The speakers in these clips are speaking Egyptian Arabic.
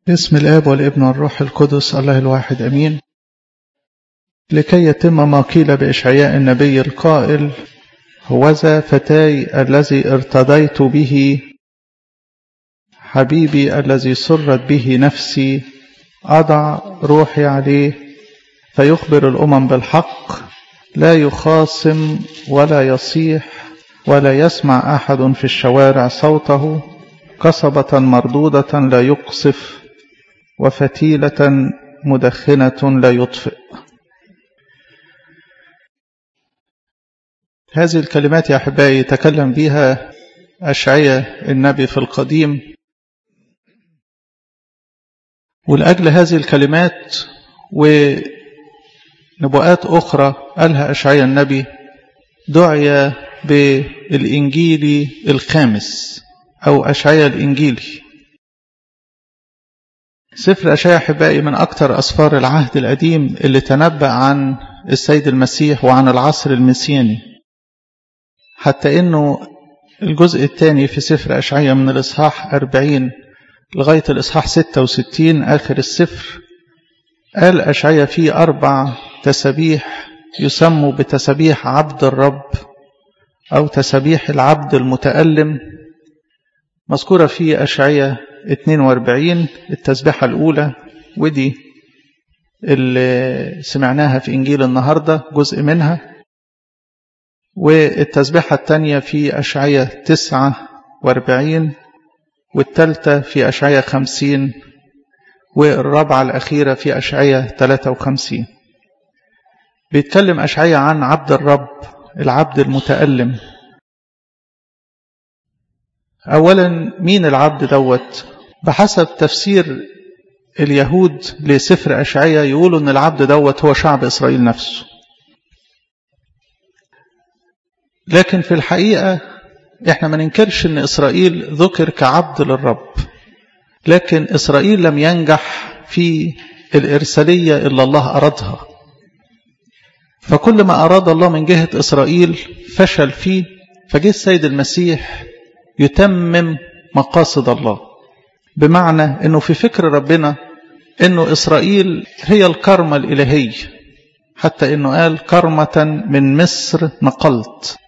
باسم الآب والابن والروح القدس الله الواحد أمين لكي يتم ما قيل بإشعياء النبي القائل هوذا فتاي الذي ارتضيت به حبيبي الذي سرت به نفسي أضع روحي عليه فيخبر الأمم بالحق لا يخاصم ولا يصيح ولا يسمع أحد في الشوارع صوته قصبة مردودة لا يقصف وفتيلة مدخنة لا يطفئ هذه الكلمات يا أحبائي تكلم بها أشعية النبي في القديم ولأجل هذه الكلمات ونبوءات أخرى قالها أشعية النبي دعي بالإنجيل الخامس أو أشعية الإنجيلي سفر أشعية أحبائي من أكثر أسفار العهد القديم اللي تنبأ عن السيد المسيح وعن العصر المسياني حتى إنه الجزء الثاني في سفر أشعية من الإصحاح 40 لغاية الإصحاح 66 آخر السفر قال أشعية فيه أربع تسبيح يسموا بتسبيح عبد الرب أو تسبيح العبد المتألم مذكورة في أشعية 42 التسبيحة الأولى ودي اللي سمعناها في إنجيل النهاردة جزء منها والتسبيحة الثانية في أشعية 49 والثالثة في أشعية 50 والرابعة الأخيرة في أشعية 53 بيتكلم أشعية عن عبد الرب العبد المتألم أولا مين العبد دوت بحسب تفسير اليهود لسفر أشعية يقولوا أن العبد دوت هو شعب إسرائيل نفسه لكن في الحقيقة احنا ما ننكرش ان إسرائيل ذكر كعبد للرب لكن إسرائيل لم ينجح في الإرسالية إلا الله أرادها فكل ما أراد الله من جهة إسرائيل فشل فيه فجه السيد المسيح يتمم مقاصد الله بمعنى أنه في فكر ربنا أنه إسرائيل هي الكرمة الإلهية حتى أنه قال كرمة من مصر نقلت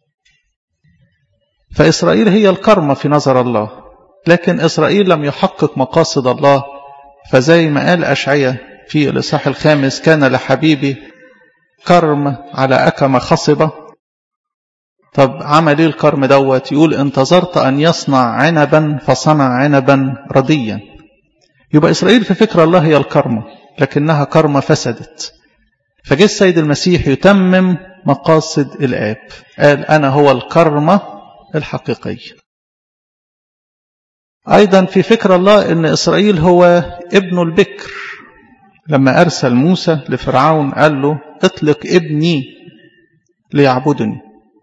فإسرائيل هي الكرمة في نظر الله لكن إسرائيل لم يحقق مقاصد الله فزي ما قال أشعية في الإصحاح الخامس كان لحبيبي كرم على أكمة خصبة طب عمل ايه الكرم دوت يقول انتظرت أن يصنع عنبا فصنع عنبا رديا يبقى إسرائيل في فكر الله هي الكرمة لكنها كرمة فسدت فجاء السيد المسيح يتمم مقاصد الآب قال أنا هو الكرمة الحقيقية أيضا في فكر الله أن إسرائيل هو ابن البكر لما أرسل موسى لفرعون قال له اطلق ابني ليعبدني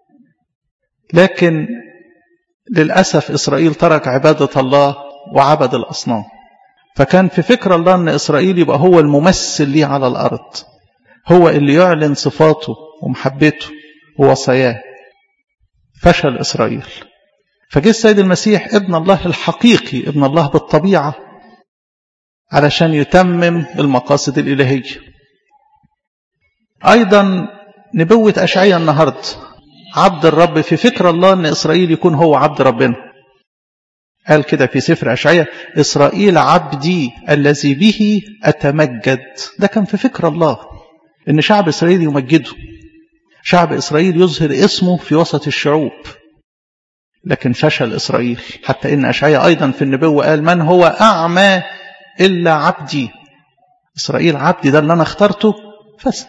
لكن للأسف إسرائيل ترك عبادة الله وعبد الأصنام فكان في فكر الله أن إسرائيل يبقى هو الممثل ليه على الأرض هو اللي يعلن صفاته ومحبته ووصاياه فشل إسرائيل فجاء السيد المسيح ابن الله الحقيقي ابن الله بالطبيعة علشان يتمم المقاصد الإلهية أيضا نبوة أشعية النهاردة عبد الرب في فكر الله أن إسرائيل يكون هو عبد ربنا قال كده في سفر أشعية إسرائيل عبدي الذي به أتمجد ده كان في فكر الله أن شعب إسرائيل يمجده شعب إسرائيل يظهر اسمه في وسط الشعوب لكن فشل إسرائيل حتى إن أشعية أيضا في النبوة قال من هو أعمى إلا عبدي إسرائيل عبدي ده اللي أنا اخترته فسد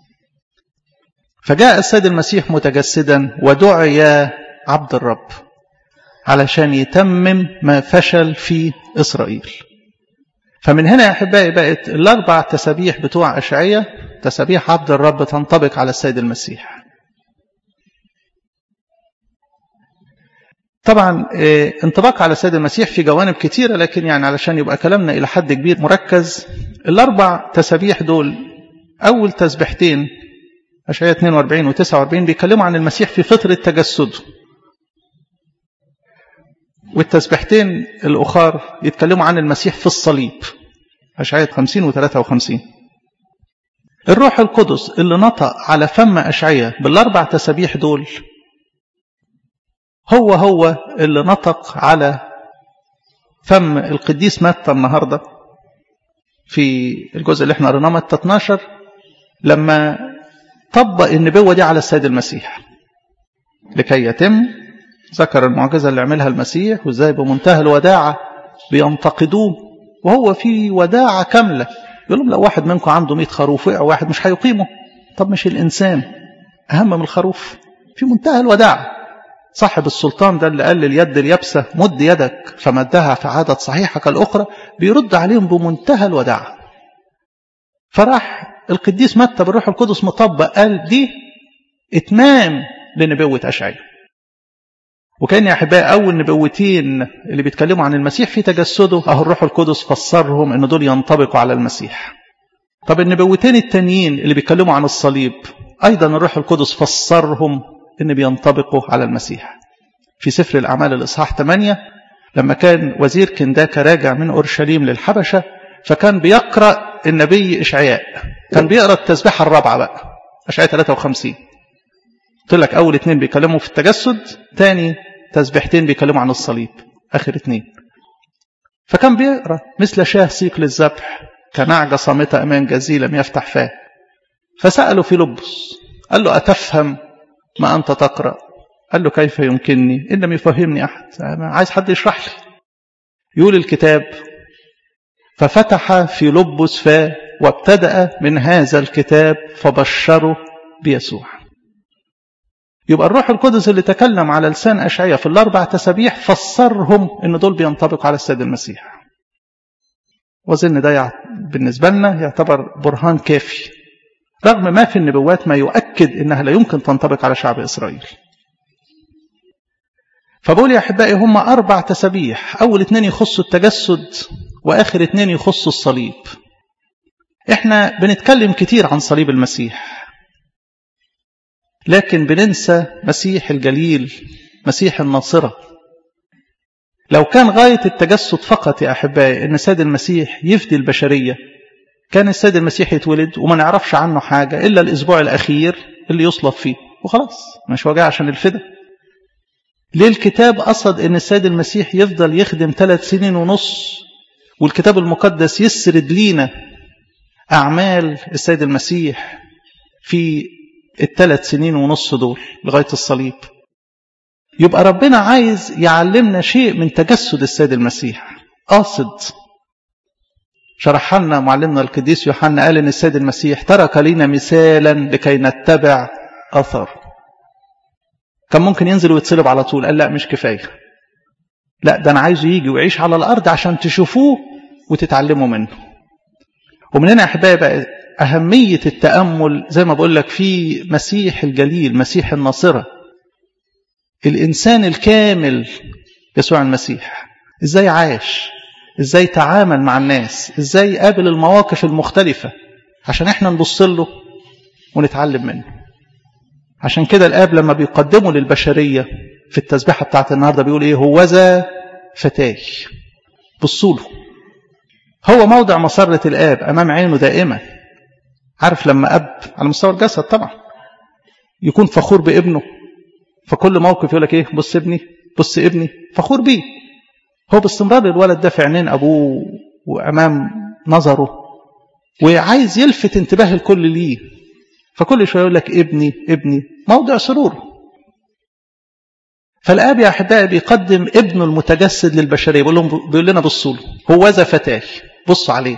فجاء السيد المسيح متجسدا ودعي عبد الرب علشان يتمم ما فشل في إسرائيل فمن هنا يا أحبائي بقت الأربع تسابيح بتوع أشعية تسابيح عبد الرب تنطبق على السيد المسيح طبعا انطباق على السيد المسيح في جوانب كتيرة لكن يعني علشان يبقى كلامنا إلى حد كبير مركز الأربع تسابيح دول أول تسبيحتين أشعية 42 و 49 بيتكلموا عن المسيح في فترة تجسده والتسبيحتين الأخر يتكلموا عن المسيح في الصليب أشعية 50 و 53 الروح القدس اللي نطق على فم أشعية بالأربع تسابيح دول هو هو اللي نطق على فم القديس متى النهارده في الجزء اللي احنا قريناه متى 12 لما طبق النبوة دي على السيد المسيح لكي يتم ذكر المعجزة اللي عملها المسيح وازاي بمنتهى الوداعة بينتقدوه وهو في وداعة كاملة يقول لهم لو واحد منكم عنده 100 خروف وقع واحد مش هيقيمه طب مش الإنسان أهم من الخروف في منتهى الوداعة صاحب السلطان ده اللي قال لليد اليابسة مد يدك فمدها فعادت صحيحة كالأخرى بيرد عليهم بمنتهى الوداعة فراح القديس متى بالروح القدس مطبق قال دي اتمام لنبوة أشعية وكان يا أحبائي أول نبوتين اللي بيتكلموا عن المسيح في تجسده أهو الروح القدس فسرهم أن دول ينطبقوا على المسيح طب النبوتين التانيين اللي بيتكلموا عن الصليب أيضا الروح القدس فسرهم أن بينطبقوا على المسيح في سفر الأعمال الإصحاح 8 لما كان وزير كنداكا راجع من أورشليم للحبشة فكان بيقرأ النبي إشعياء كان بيقرأ التسبيحة الرابعة بقى أشعياء 53 قلت لك أول اتنين بيكلموا في التجسد تاني تسبيحتين بيكلموا عن الصليب آخر اتنين فكان بيقرأ مثل شاه سيق للذبح كنعجة صامتة أمام جزي لم يفتح فاه فسأله فيلبس قال له أتفهم ما أنت تقرأ قال له كيف يمكنني إن لم يفهمني أحد عايز حد يشرح لي يقول الكتاب ففتح في لبس فاه وابتدأ من هذا الكتاب فبشره بيسوع يبقى الروح القدس اللي تكلم على لسان أشعية في الأربع تسابيح فسرهم إن دول بينطبقوا على السيد المسيح وظن ده بالنسبة لنا يعتبر برهان كافي رغم ما في النبوات ما يؤكد إنها لا يمكن تنطبق على شعب إسرائيل فبقول يا أحبائي هم أربع تسابيح أول اتنين يخصوا التجسد وآخر اتنين يخصوا الصليب احنا بنتكلم كتير عن صليب المسيح لكن بننسى مسيح الجليل مسيح الناصرة لو كان غاية التجسد فقط يا أحبائي أن السيد المسيح يفدي البشرية كان السيد المسيح يتولد وما نعرفش عنه حاجة إلا الأسبوع الأخير اللي يصلب فيه وخلاص مش وجع عشان الفدا ليه الكتاب قصد أن السيد المسيح يفضل يخدم ثلاث سنين ونص والكتاب المقدس يسرد لينا أعمال السيد المسيح في الثلاث سنين ونص دول لغاية الصليب يبقى ربنا عايز يعلمنا شيء من تجسد السيد المسيح قاصد شرح لنا معلمنا القديس يوحنا قال ان السيد المسيح ترك لنا مثالا لكي نتبع اثر كان ممكن ينزل ويتصلب على طول قال لا مش كفايه لا ده انا عايزه يجي ويعيش على الارض عشان تشوفوه وتتعلموا منه ومن هنا يا احبائي بقى أهمية التأمل زي ما بقول لك في مسيح الجليل مسيح الناصرة الإنسان الكامل يسوع المسيح إزاي عاش إزاي تعامل مع الناس إزاي قابل المواقف المختلفة عشان إحنا نبص له ونتعلم منه عشان كده الآب لما بيقدمه للبشرية في التسبيحة بتاعت النهاردة بيقول إيه هوذا فتاي بصوا له هو موضع مسرة الآب أمام عينه دائما عارف لما أب على مستوى الجسد طبعا يكون فخور بابنه فكل موقف يقول لك إيه بص ابني بص ابني فخور بيه هو باستمرار الولد ده في عينين أبوه وأمام نظره وعايز يلفت انتباه الكل ليه فكل شوية يقول لك ابني ابني موضع سروره فالآب يا أحبائي بيقدم ابنه المتجسد للبشرية بيقول, لهم بيقول لنا بصوا له هو ذا فتاه بصوا عليه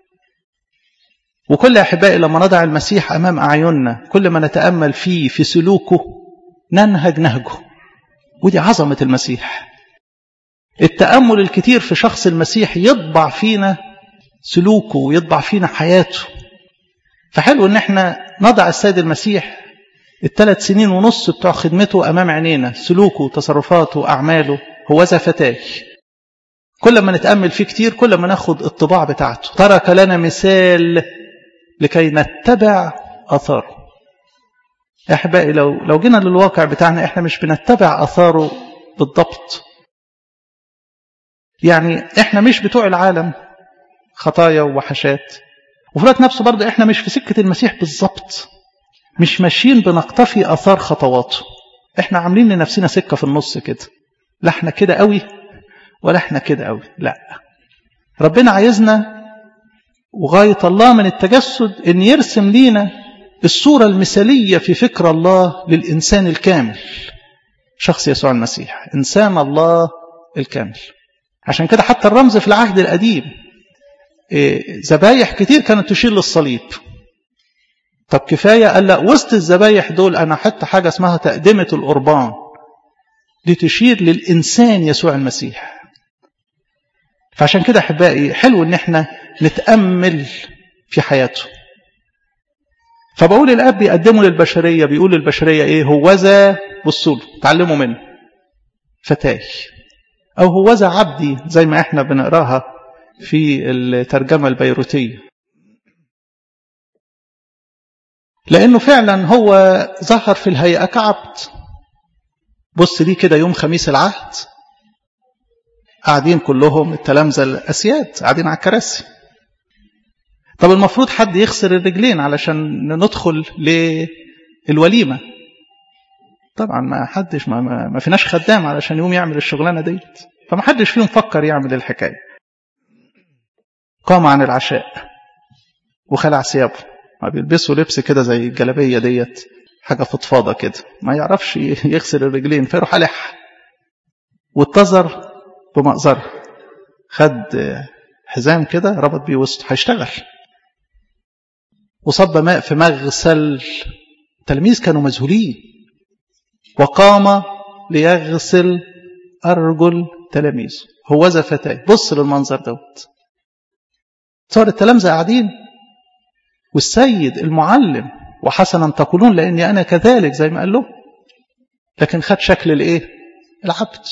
وكل أحبائي لما نضع المسيح أمام أعيننا كل ما نتأمل فيه في سلوكه ننهج نهجه ودي عظمة المسيح التأمل الكتير في شخص المسيح يطبع فينا سلوكه ويطبع فينا حياته فحلو ان احنا نضع السيد المسيح الثلاث سنين ونص بتوع خدمته أمام عينينا سلوكه تصرفاته أعماله هو ذا فتاه كل ما نتأمل فيه كتير كل ما ناخد الطباع بتاعته ترك لنا مثال لكي نتبع أثاره أحبائي لو, لو جينا للواقع بتاعنا إحنا مش بنتبع أثاره بالضبط يعني احنا مش بتوع العالم خطايا ووحشات وفي الوقت نفسه برضه احنا مش في سكة المسيح بالظبط مش ماشيين بنقتفي اثار خطواته احنا عاملين لنفسنا سكة في النص كده لا احنا كده قوي ولا احنا كده قوي لا ربنا عايزنا وغاية الله من التجسد ان يرسم لينا الصورة المثالية في فكر الله للإنسان الكامل شخص يسوع المسيح إنسان الله الكامل عشان كده حتى الرمز في العهد القديم ذبايح كتير كانت تشير للصليب طب كفاية قال لا وسط الذبايح دول أنا حتى حاجة اسمها تقدمة القربان دي تشير للإنسان يسوع المسيح فعشان كده أحبائي حلو إن احنا نتأمل في حياته فبقول الاب بيقدمه للبشريه بيقول للبشريه ايه هوذا بصوا له تعلموا منه فتاي او هوذا عبدي زي ما احنا بنقراها في الترجمه البيروتيه لانه فعلا هو ظهر في الهيئه كعبد بص ليه كده يوم خميس العهد قاعدين كلهم التلامذه الاسياد قاعدين على الكراسي طب المفروض حد يغسل الرجلين علشان ندخل للوليمة طبعا ما حدش ما, ما, ما فيناش خدام علشان يقوم يعمل الشغلانة ديت فما حدش فيهم فكر يعمل الحكاية قام عن العشاء وخلع ثيابه ما بيلبسوا لبس كده زي الجلابية ديت حاجة فضفاضة كده ما يعرفش يغسل الرجلين فيروح ألح واتزر بمأزره خد حزام كده ربط بيه وسطه هيشتغل وصب ماء في مغسل التلاميذ كانوا مذهولين وقام ليغسل أرجل تلاميذه هوذا فتاي بص للمنظر دوت صار التلامذة قاعدين والسيد المعلم وحسنا تقولون لأني أنا كذلك زي ما قال له لكن خد شكل الإيه العبد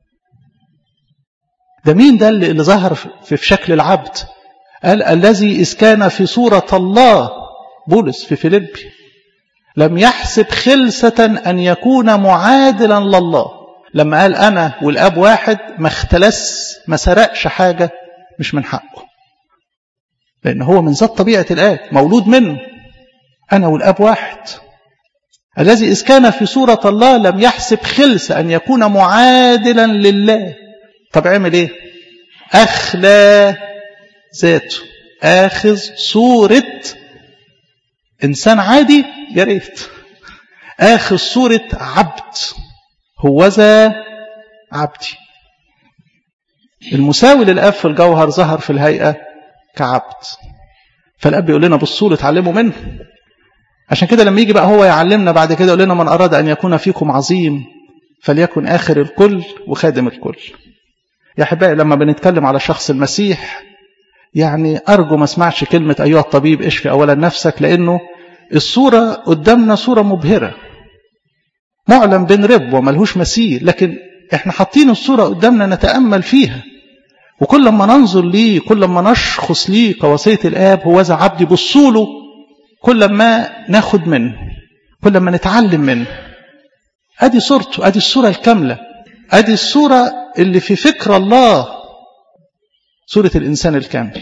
ده مين ده اللي ظهر في شكل العبد قال الذي إذ كان في صورة الله بولس في فيليبي لم يحسب خلسة أن يكون معادلا لله لما قال أنا والأب واحد ما اختلس ما سرقش حاجة مش من حقه لأن هو من ذات طبيعة الآب مولود منه أنا والأب واحد الذي إذ كان في صورة الله لم يحسب خلسة أن يكون معادلا لله طب عمل إيه أخلى ذاته آخذ صورة إنسان عادي يا ريت آخذ صورة عبد هوذا عبدي المساوي للأب في الجوهر ظهر في الهيئة كعبد فالأب بيقول لنا بصوا اتعلموا منه عشان كده لما يجي بقى هو يعلمنا بعد كده يقول لنا من أراد أن يكون فيكم عظيم فليكن آخر الكل وخادم الكل يا أحبائي لما بنتكلم على شخص المسيح يعني أرجو ما اسمعش كلمة أيها الطبيب اشفي أولا نفسك لأنه الصورة قدامنا صورة مبهرة معلم بين رب وملهوش مثيل لكن احنا حاطين الصورة قدامنا نتأمل فيها وكل ما ننظر ليه كل ما نشخص ليه كوصية الآب هو ذا عبدي بصوله كل ما ناخد منه كل ما نتعلم منه ادي صورته ادي الصورة الكاملة ادي الصورة اللي في فكر الله صورة الإنسان الكامل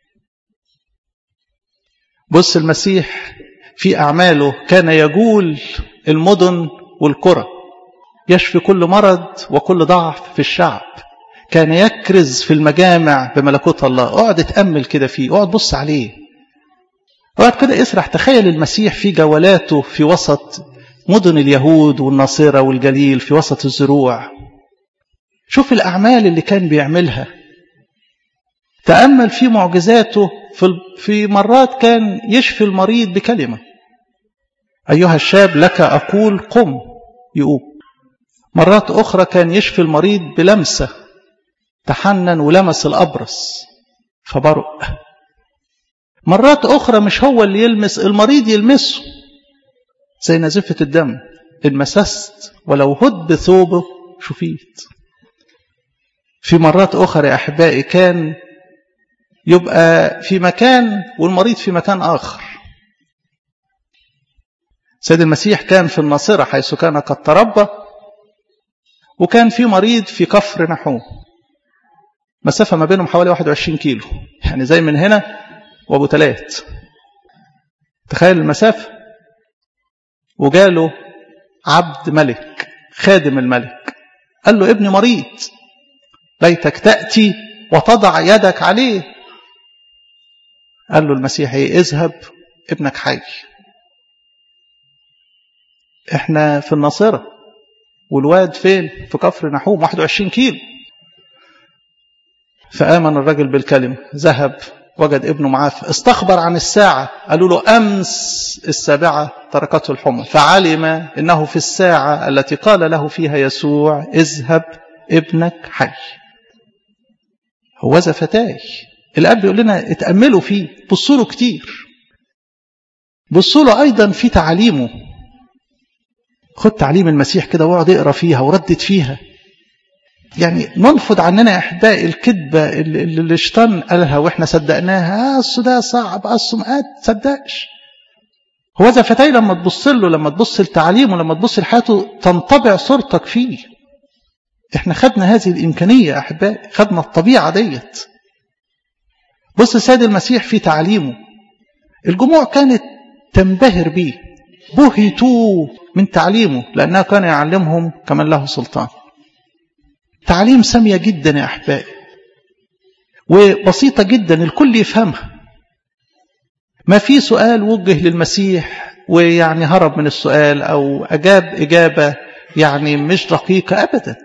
بص المسيح في أعماله كان يجول المدن والقرى يشفي كل مرض وكل ضعف في الشعب كان يكرز في المجامع بملكوت الله اقعد اتأمل كده فيه اقعد بص عليه اقعد كده اسرح تخيل المسيح في جولاته في وسط مدن اليهود والناصرة والجليل في وسط الزروع شوف الأعمال اللي كان بيعملها تأمل في معجزاته في مرات كان يشفي المريض بكلمة أيها الشاب لك أقول قم يقوم مرات أخرى كان يشفي المريض بلمسة تحنن ولمس الأبرص فبرق مرات أخرى مش هو اللي يلمس المريض يلمسه زي نزفة الدم إن مسست ولو هد ثوبه شفيت في مرات أخرى يا أحبائي كان يبقى في مكان والمريض في مكان آخر سيد المسيح كان في الناصرة حيث كان قد تربى وكان في مريض في كفر نحوم مسافة ما بينهم حوالي 21 كيلو يعني زي من هنا وابو تلات تخيل المسافة وجاله عبد ملك خادم الملك قال له ابني مريض ليتك تأتي وتضع يدك عليه قال له المسيح ايه اذهب ابنك حي احنا في الناصرة والواد فين في كفر نحوم 21 كيلو فآمن الرجل بالكلمة ذهب وجد ابنه معاه استخبر عن الساعة قالوا له أمس السابعة تركته الحمى فعلم إنه في الساعة التي قال له فيها يسوع اذهب ابنك حي هو فتاي الأب يقول لنا اتأملوا فيه بصوا له كتير بصوا له أيضا في تعليمه خد تعليم المسيح كده واقعد اقرا فيها وردد فيها يعني ننفض عننا يا احبائي الكذبه اللي الشيطان قالها واحنا صدقناها اصل ده صعب اصل ما تصدقش هو ذا فتاي لما تبص له لما تبص لتعليمه لما تبص لحياته تنطبع صورتك فيه احنا خدنا هذه الامكانيه يا احبائي خدنا الطبيعه ديت بص السيد المسيح في تعليمه الجموع كانت تنبهر به بهتوا من تعليمه لأنه كان يعلمهم كمن له سلطان تعليم سامية جدا يا أحبائي وبسيطة جدا الكل يفهمها ما في سؤال وجه للمسيح ويعني هرب من السؤال أو أجاب إجابة يعني مش دقيقة أبدا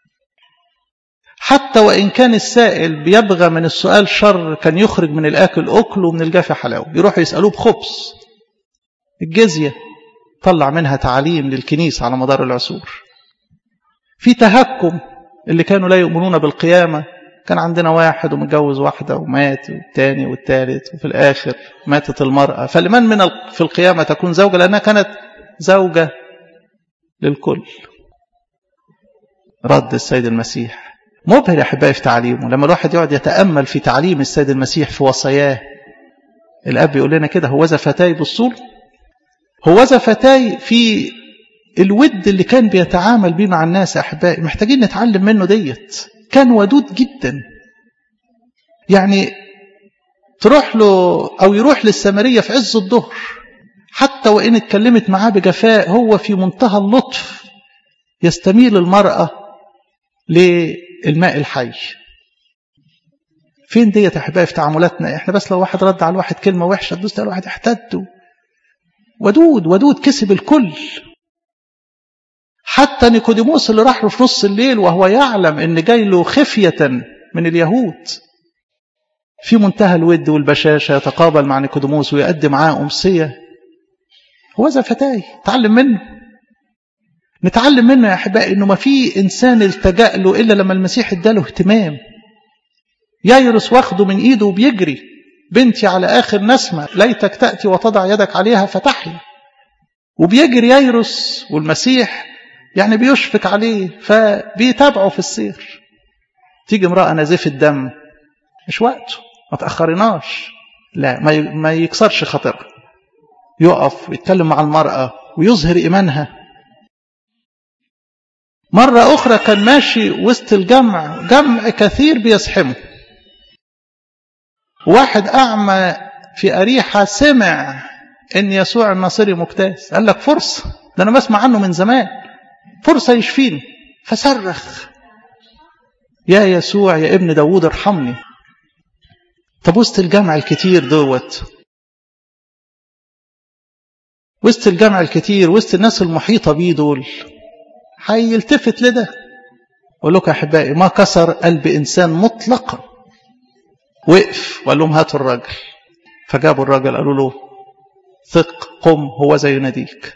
حتى وإن كان السائل بيبغى من السؤال شر كان يخرج من الآكل أكل ومن الجافي حلاوة يروحوا يسألوه بخبز الجزية طلع منها تعليم للكنيسة على مدار العصور في تهكم اللي كانوا لا يؤمنون بالقيامة كان عندنا واحد ومتجوز واحدة ومات والتاني والتالت وفي الآخر ماتت المرأة فلمن من في القيامة تكون زوجة لأنها كانت زوجة للكل رد السيد المسيح مبهر يا أحبائي في تعليمه لما الواحد يقعد يتأمل في تعليم السيد المسيح في وصاياه الأب يقول لنا كده هوذا فتاي بالصول هوذا فتاي في الود اللي كان بيتعامل بيه مع الناس يا أحبائي محتاجين نتعلم منه ديت كان ودود جدا يعني تروح له أو يروح للسامرية في عز الظهر حتى وإن اتكلمت معاه بجفاء هو في منتهى اللطف يستميل المرأة للماء الحي فين ديت يا احبائي في تعاملاتنا احنا بس لو واحد رد على الواحد كلمه وحشه تدوس على واحد احتد ودود ودود كسب الكل حتى نيكوديموس اللي راح له في نص الليل وهو يعلم ان جاي له خفيه من اليهود في منتهى الود والبشاشه يتقابل مع نيكوديموس ويقدم معاه امسيه هو ذا فتاي تعلم منه نتعلم منه يا احبائي انه ما في انسان التجا له الا لما المسيح اداله اهتمام يايرس واخده من ايده وبيجري بنتي على اخر نسمه ليتك تاتي وتضع يدك عليها فتحيا وبيجري يايرس والمسيح يعني بيشفق عليه فبيتابعه في السير تيجي امراه نازفه الدم مش وقته ما تاخرناش لا ما يكسرش خاطرها يقف ويتكلم مع المراه ويظهر ايمانها مرة أخرى كان ماشي وسط الجمع جمع كثير بيزحمه واحد أعمى في أريحة سمع إن يسوع الناصري مجتاز قال لك فرصة ده أنا بسمع عنه من زمان فرصة يشفيني فصرخ يا يسوع يا ابن داوود ارحمني طب وسط الجمع الكتير دوت وسط الجمع الكتير وسط الناس المحيطة بيه دول هيلتفت لده أقول لكم يا أحبائي ما كسر قلب إنسان مطلقا وقف وقال لهم هاتوا الراجل فجابوا الراجل قالوا له ثق قم هو زي يناديك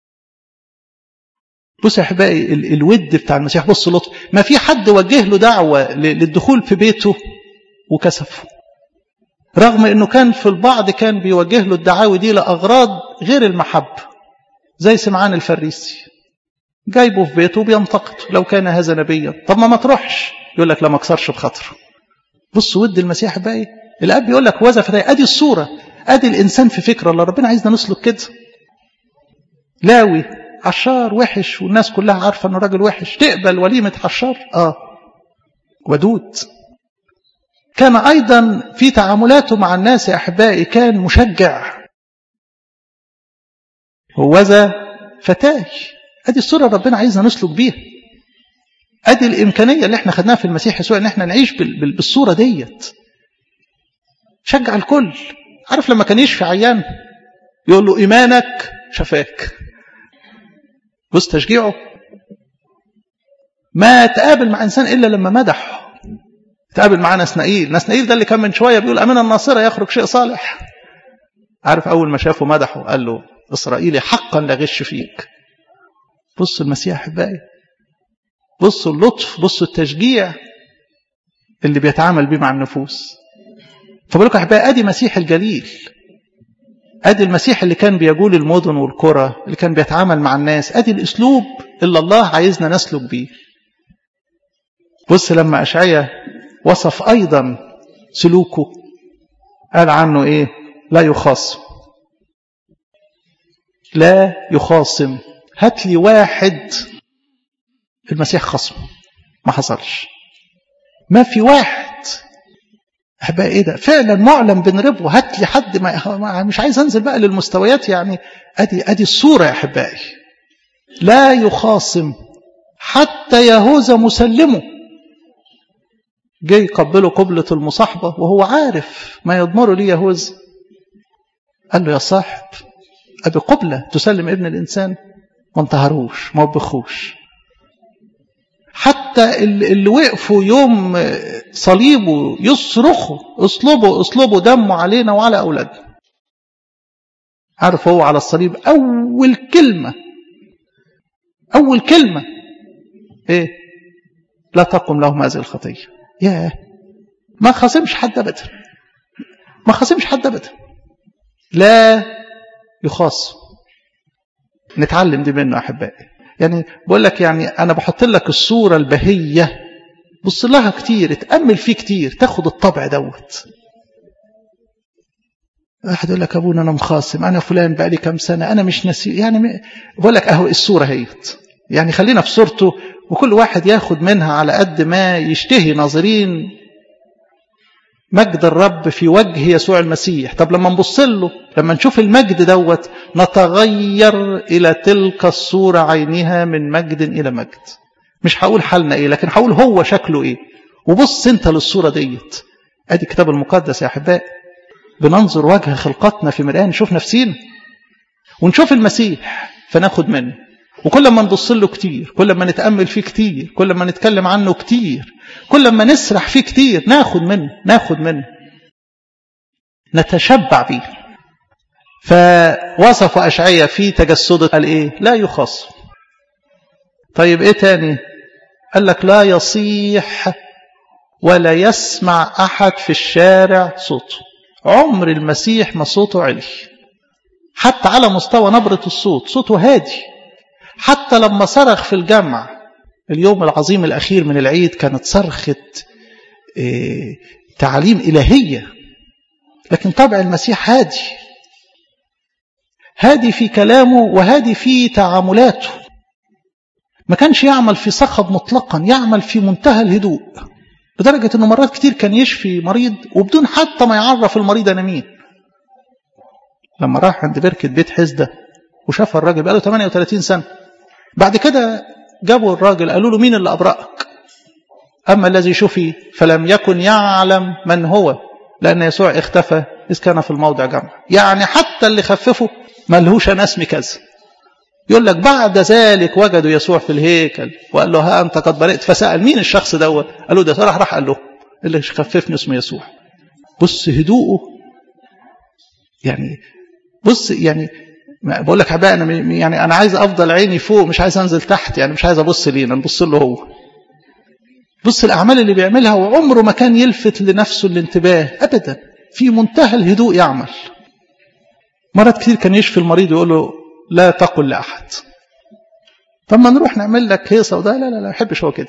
بص يا احبائي الود بتاع المسيح بص لطف ما في حد وجه له دعوه للدخول في بيته وكسفه رغم انه كان في البعض كان بيوجه له الدعاوي دي لاغراض غير المحبه زي سمعان الفريسي جايبه في بيته وبينتقد لو كان هذا نبيا طب ما ما تروحش يقول لك لا ما اكسرش بخاطره بص ود المسيح بقى الاب يقول لك وذا فتاي ادي الصوره ادي الانسان في فكر الله ربنا عايزنا نسلك كده لاوي عشار وحش والناس كلها عارفه انه راجل وحش تقبل وليمه عشار اه ودود كان أيضا في تعاملاته مع الناس يا أحبائي كان مشجع هوذا فتاي ادي الصورة ربنا عايزنا نسلك بيها ادي الامكانية اللي احنا خدناها في المسيح يسوع ان احنا نعيش بالصورة ديت شجع الكل عارف لما كان يشفي عيان يقول له ايمانك شفاك بص تشجيعه ما تقابل مع انسان الا لما مدحه تقابل معاه نسنائيل نسنائيل ده اللي كان من شويه بيقول امين الناصره يخرج شيء صالح عارف اول ما شافه مدحه قال له اسرائيلي حقا لا غش فيك بص المسيح احبائي بصوا اللطف بصوا التشجيع اللي بيتعامل بيه مع النفوس فبقول لكم احبائي ادي مسيح الجليل ادي المسيح اللي كان بيجول المدن والقرى اللي كان بيتعامل مع الناس ادي الاسلوب اللي الله عايزنا نسلك بيه بص لما اشعيا وصف ايضا سلوكه قال عنه ايه لا يخاصم لا يخاصم هات لي واحد المسيح خصم ما حصلش ما في واحد احبائي ايه ده فعلا معلم بنربه هات لي حد ما مش عايز انزل بقى للمستويات يعني ادي ادي الصوره يا احبائي لا يخاصم حتى يهوذا مسلمه جه يقبله قبلة المصاحبة وهو عارف ما يضمره ليه يهوذا قال له يا صاحب أبي قبلة تسلم ابن الإنسان ما انتهروش ما وبخوش حتى اللي وقفوا يوم صليبه يصرخوا اصلبوا اصلبوا دمه علينا وعلى أولادنا عارف هو على الصليب أول كلمة أول كلمة إيه لا تقم لهم هذه الخطية ياه ما خصمش حد أبدا ما خصمش حد أبدا لا يخاصم نتعلم دي منه أحبائي يعني بقول لك يعني أنا بحط لك الصورة البهية بص لها كتير اتأمل فيه كتير تاخد الطبع دوت واحد يقول لك أبونا أنا مخاصم أنا فلان بقالي كام سنة أنا مش نسي يعني بقول لك أهو الصورة هيت يعني خلينا في صورته وكل واحد ياخد منها على قد ما يشتهي ناظرين مجد الرب في وجه يسوع المسيح طب لما نبص له لما نشوف المجد دوت نتغير إلى تلك الصورة عينها من مجد إلى مجد مش هقول حالنا إيه لكن هقول هو شكله إيه وبص أنت للصورة ديت أدي الكتاب المقدس يا أحبائي بننظر وجه خلقتنا في مرآة نشوف نفسينا ونشوف المسيح فناخد منه وكل ما نبص له كتير كل ما نتأمل فيه كتير كل ما نتكلم عنه كتير كل ما نسرح فيه كتير ناخد منه ناخد منه نتشبع بيه فوصف أشعية في تجسده قال إيه لا يخص طيب إيه تاني قال لك لا يصيح ولا يسمع أحد في الشارع صوته عمر المسيح ما صوته علي حتى على مستوى نبرة الصوت صوته هادي حتى لما صرخ في الجمع اليوم العظيم الأخير من العيد كانت صرخة إيه تعليم إلهية لكن طبع المسيح هادي هادي في كلامه وهادي في تعاملاته ما كانش يعمل في صخب مطلقا يعمل في منتهى الهدوء لدرجة أنه مرات كتير كان يشفي مريض وبدون حتى ما يعرف المريض أنا مين لما راح عند بركة بيت حزدة وشاف الراجل بقاله 38 سنة بعد كده جابوا الراجل قالوا له مين اللي أبرأك أما الذي شفي فلم يكن يعلم من هو لأن يسوع اختفى إذ كان في الموضع جمع يعني حتى اللي خففه ملهوش أنا اسمي كذا يقول لك بعد ذلك وجدوا يسوع في الهيكل وقال له ها أنت قد برئت فسأل مين الشخص دوت قال له ده راح راح قال له اللي خففني اسمه يسوع بص هدوءه يعني بص يعني بقول لك حبايبي انا يعني انا عايز افضل عيني فوق مش عايز انزل تحت يعني مش عايز ابص لينا نبص له هو بص الاعمال اللي بيعملها وعمره ما كان يلفت لنفسه الانتباه ابدا في منتهى الهدوء يعمل مرات كتير كان يشفي المريض ويقول له لا تقل لاحد طب ما نروح نعمل لك هيصه وده لا لا لا ما يحبش هو كده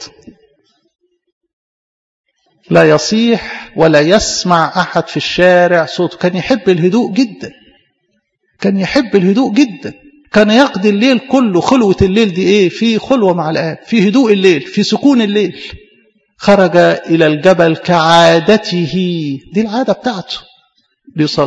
لا يصيح ولا يسمع احد في الشارع صوته كان يحب الهدوء جدا كان يحب الهدوء جدا كان يقضي الليل كله خلوة الليل دي ايه في خلوة مع الآب في هدوء الليل في سكون الليل خرج إلى الجبل كعادته دي العادة بتاعته بيصلي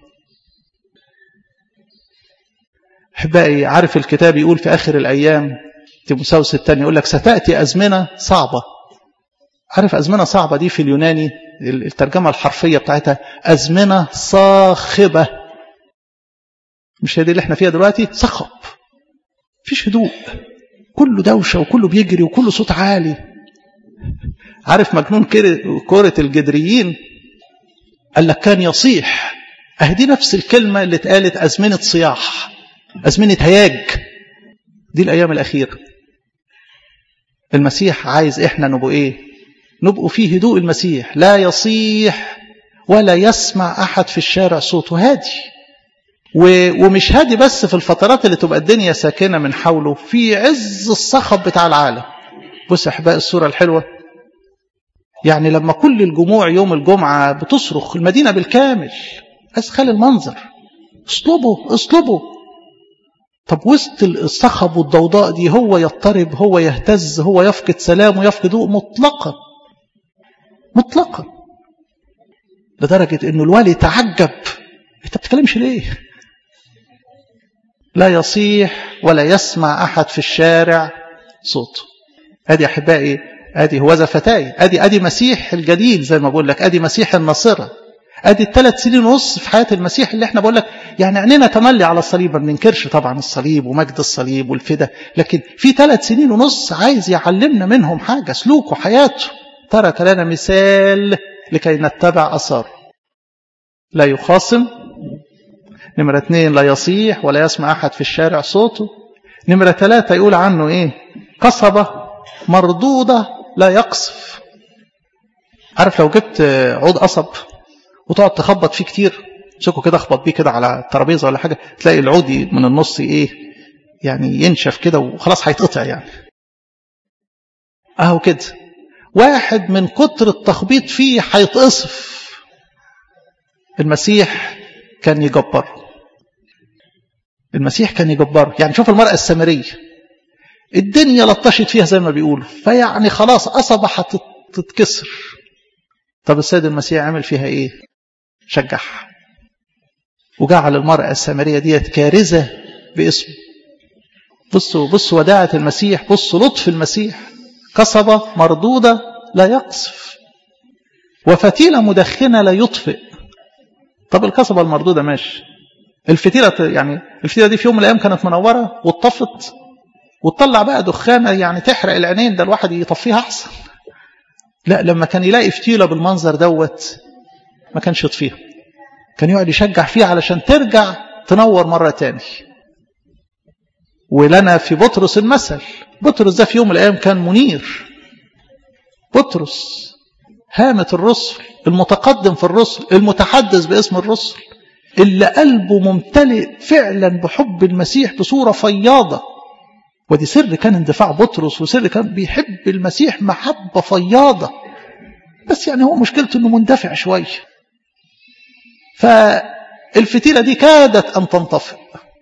أحبائي عارف الكتاب يقول في آخر الأيام تيموساوس الثاني يقول لك ستأتي أزمنة صعبة عارف أزمنة صعبة دي في اليوناني الترجمة الحرفية بتاعتها أزمنة صاخبة مش هي دي اللي احنا فيها دلوقتي صخب فيش هدوء كله دوشة وكله بيجري وكله صوت عالي عارف مجنون كرة الجدريين قال لك كان يصيح اهدي نفس الكلمة اللي اتقالت أزمنة صياح أزمنة هياج دي الأيام الأخيرة المسيح عايز إحنا نبقوا إيه نبقوا فيه هدوء المسيح لا يصيح ولا يسمع أحد في الشارع صوته هادي ومش هادي بس في الفترات اللي تبقى الدنيا ساكنة من حوله في عز الصخب بتاع العالم بص أحباء الصورة الحلوة يعني لما كل الجموع يوم الجمعة بتصرخ المدينة بالكامل بس خلي المنظر اصلبوا اصلبوا طب وسط الصخب والضوضاء دي هو يضطرب هو يهتز هو يفقد سلامه يفقد ضوء مطلقا مطلقا لدرجة انه الوالي تعجب انت بتتكلمش ليه لا يصيح ولا يسمع احد في الشارع صوته ادي احبائي ادي هو فتاي ادي ادي مسيح الجليل زي ما بقول لك ادي مسيح الناصره ادي الثلاث سنين ونص في حياه المسيح اللي احنا بقول لك يعني عينينا تملي على الصليب ما بننكرش طبعا الصليب ومجد الصليب والفدا لكن في ثلاث سنين ونص عايز يعلمنا منهم حاجه سلوكه حياته ترك لنا مثال لكي نتبع اثاره لا يخاصم نمرة اثنين لا يصيح ولا يسمع أحد في الشارع صوته نمرة ثلاثة يقول عنه إيه قصبة مردودة لا يقصف عارف لو جبت عود قصب وتقعد تخبط فيه كتير تمسكه كده اخبط بيه كده على الترابيزه ولا حاجه تلاقي العود من النص ايه يعني ينشف كده وخلاص هيتقطع يعني اهو كده واحد من كتر التخبيط فيه هيتقصف المسيح كان يجبر المسيح كان يجبر يعني شوف المرأة السامرية الدنيا لطشت فيها زي ما بيقولوا فيعني خلاص قصبة هتتكسر طب السيد المسيح عمل فيها ايه شجعها وجعل المرأة السامرية ديت كارثة باسمه بصوا بصوا وداعة المسيح بصوا لطف المسيح قصبة مردودة لا يقصف وفتيلة مدخنة لا يطفئ طب القصبة المردودة ماشي الفتيلة يعني الفتيلة دي في يوم من الأيام كانت منورة واتطفت وتطلع بقى دخانة يعني تحرق العينين ده الواحد يطفيها أحسن لا لما كان يلاقي فتيلة بالمنظر دوت ما كانش يطفيها كان يقعد يشجع فيها علشان ترجع تنور مرة تاني ولنا في بطرس المثل بطرس ده في يوم من الأيام كان منير بطرس هامة الرسل المتقدم في الرسل المتحدث باسم الرسل اللي قلبه ممتلئ فعلا بحب المسيح بصورة فياضة ودي سر كان اندفاع بطرس وسر كان بيحب المسيح محبة فياضة بس يعني هو مشكلته انه مندفع شوية فالفتيلة دي كادت ان تنطفئ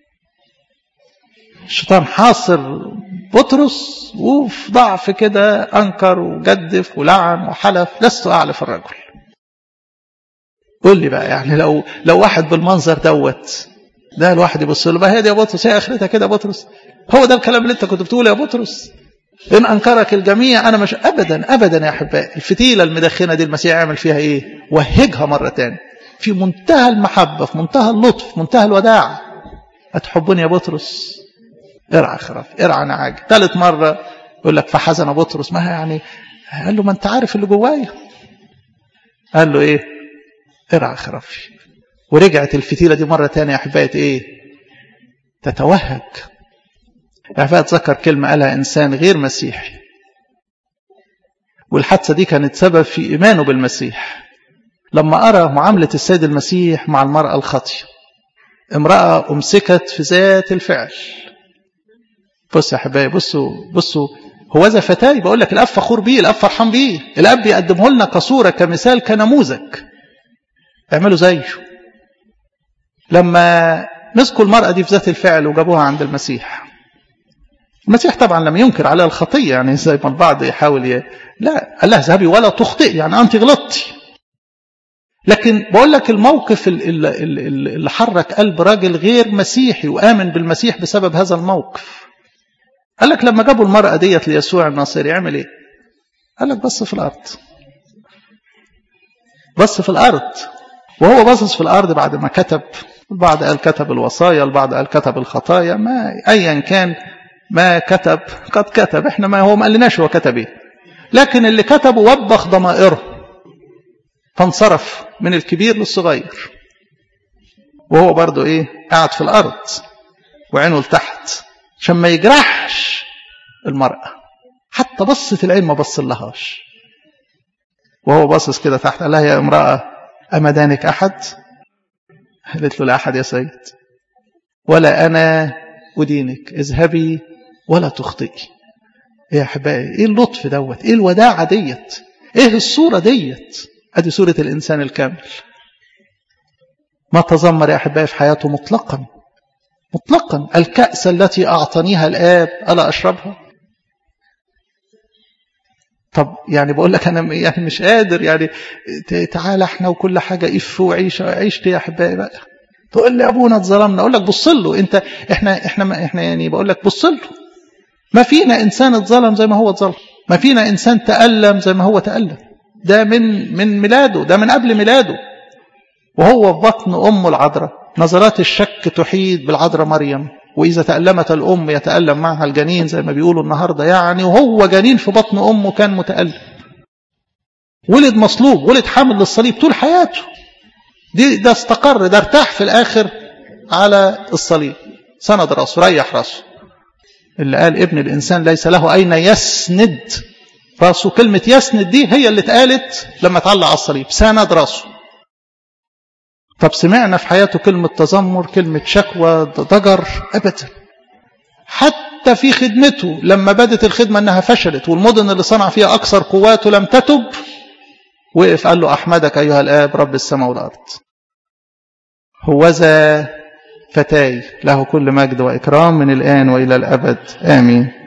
الشيطان حاصر بطرس وفي ضعف كده انكر وجدف ولعن وحلف لست اعرف الرجل قول لي بقى يعني لو لو واحد بالمنظر دوت ده الواحد يبص له بقى هي دي يا بطرس هي اخرتها كده يا بطرس هو ده الكلام اللي انت كنت بتقوله يا بطرس ان انكرك الجميع انا مش ابدا ابدا يا احبائي الفتيله المدخنه دي المسيح يعمل فيها ايه وهجها مره تاني في منتهى المحبه في منتهى اللطف في منتهى الوداع هتحبني يا بطرس ارعى خراف ارعى نعاج ثالث مره يقول لك فحزن بطرس ما يعني قال له ما انت عارف اللي جوايا قال له ايه ارعى خرافي ورجعت الفتيله دي مره تانية يا احبائي ايه تتوهج يا احبائي اتذكر كلمه قالها انسان غير مسيحي والحادثه دي كانت سبب في ايمانه بالمسيح لما ارى معامله السيد المسيح مع المراه الخاطيه امراه امسكت في ذات الفعل بص يا احبائي بصوا بصوا هو ذا فتاي بقول لك الاب فخور بيه الاب فرحان بيه الاب بيقدمه لنا كصوره كمثال كنموذج اعملوا زيه لما مسكوا المرأة دي في ذات الفعل وجابوها عند المسيح المسيح طبعا لم ينكر عليها الخطية يعني زي ما البعض يحاول ي... لا قال لها اذهبي ولا تخطئ يعني أنت غلطتي لكن بقول لك الموقف اللي, اللي حرك قلب راجل غير مسيحي وآمن بالمسيح بسبب هذا الموقف قال لك لما جابوا المرأة ديت ليسوع الناصري يعمل ايه قال لك بص في الأرض بص في الأرض وهو باصص في الأرض بعد ما كتب البعض قال كتب الوصايا البعض قال كتب الخطايا ما أيا كان ما كتب قد كتب احنا ما هو ما قالناش هو كتب ايه لكن اللي كتبه وبخ ضمائره فانصرف من الكبير للصغير وهو برضه ايه قاعد في الارض وعينه لتحت عشان ما يجرحش المرأة حتى بصة العين ما بص لهاش وهو باصص كده تحت قال لها يا امرأة أما دانك أحد قالت له لا أحد يا سيد ولا أنا أدينك اذهبي ولا تخطئي ايه يا احبائي ايه اللطف دوت ايه الوداعة ديت ايه الصورة ديت ادي صورة الانسان الكامل ما تذمر يا احبائي في حياته مطلقا مطلقا الكأس التي اعطانيها الاب الا اشربها طب يعني بقول لك انا يعني مش قادر يعني تعالى احنا وكل حاجه اف وعيش عيشت يا احبائي بقى تقول لي ابونا اتظلمنا اقول لك بص له انت احنا احنا احنا يعني بقول لك بص له ما فينا انسان اتظلم زي ما هو اتظلم ما فينا انسان تألم زي ما هو تألم ده من من ميلاده ده من قبل ميلاده وهو في بطن امه العذراء نظرات الشك تحيط بالعذراء مريم واذا تألمت الام يتألم معها الجنين زي ما بيقولوا النهارده يعني وهو جنين في بطن امه كان متألم ولد مصلوب ولد حامل للصليب طول حياته دي ده استقر ده ارتاح في الاخر على الصليب سند راسه ريح راسه اللي قال ابن الانسان ليس له اين يسند راسه كلمه يسند دي هي اللي اتقالت لما اتعلق على الصليب سند راسه طب سمعنا في حياته كلمه تذمر كلمه شكوى ضجر ابدا حتى في خدمته لما بدت الخدمه انها فشلت والمدن اللي صنع فيها اكثر قواته لم تتب وقف قال له احمدك ايها الاب رب السماء والارض هوذا فتاي له كل مجد وإكرام من الآن وإلى الأبد آمين